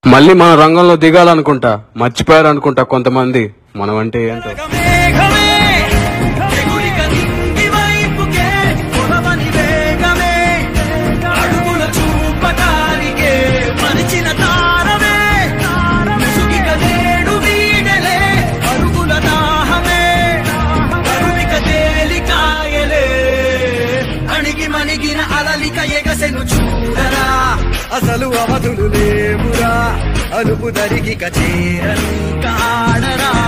మళ్ళీ మన రంగంలో దిగాలనుకుంటా మర్చిపోయారు అనుకుంటా కొంతమంది మనం అంటే ఏంటో మేఘమే ఎగురిక నింగి వైపుకే పొడవని వేగమే అడుగుల చూపటానికే మరిచిన తారమే ముసుగిక నేడు వీడలే అరుగుల దాహమే కరుణిక తేలికాయలే అణిగి మణిగిన అలలిక ఎగసెను చూడరా అసలు అవధులు లేవురా అలుపు దరిగిక చేరని కాడరా